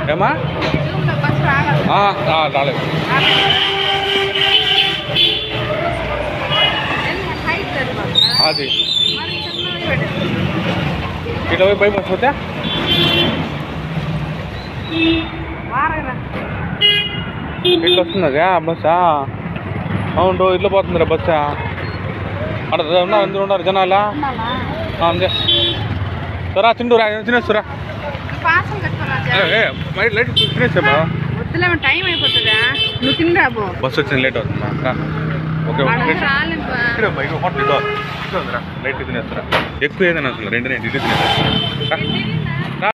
ఏమా జూమ్లో బస్ రావాలి ఆ, ఆ, రాలేదు హైట్ సరిపోతుంది అది మరి చిన్నది పెట్టండి ఇట్లా పోయి భయం వస్తే వారరా ఇట్లా వస్తుంది అదే బస్సా అవును ఇట్లా పోతుందిరా బస్సా అక్కడ ఉన్నారు అందరూ ఉన్నారు జనాలా ఉన్నావా ఆ, అందే సరా తిండు రా తినేస్తురా పాసం కట్టుకోరా మరి లేట్ తినేసా వద్దులే టైం అయిపోతుందా నువ్వు తినరాబో బస్సు వచ్చింది లేట్ అవుతుందా అక్క ఓకే వాడు ఓకే రాలేబ్బా. ఇక్కడ బైక్ హోటల్ ఇదో ఇట్లా ఉందిరా లైట్ తినేస్తారా ఎక్కువ ఏదైనా అసలు రెండు నేను ఇటు తినేస్తా ఎన్ని